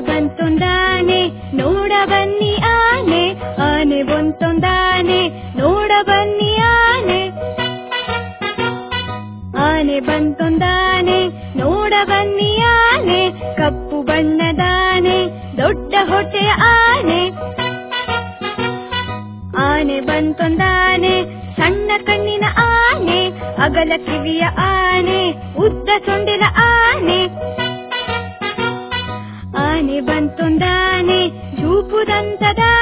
ಬಂತೊಂದಾನೆ ನೋಡ ಬನ್ನಿ ಆನೆ ಆನೆ ಬಂತೊಂದಾನೆ ನೋಡ ಬನ್ನಿ ಆನೆ ಆನೆ ಬಂತೊಂದಾನೆ ನೋಡ ಬನ್ನಿ ಆನೆ ಕಪ್ಪು ಬಣ್ಣದಾನೆ ದೊಡ್ಡ ಹೊಟ್ಟೆಯ ಆನೆ ಆನೆ ಬಂತೊಂದಾನೆ ಸಣ್ಣ ಕಣ್ಣಿನ ಆನೆ ಅಗಲ ಕಿವಿಯ ಆನೆ ಉದ್ದ ಸೊಂಡಿಲ ಆನೆ ಆನೆ ಬಂತೊಂದಾನೆ ಚೂಪುದಂತದ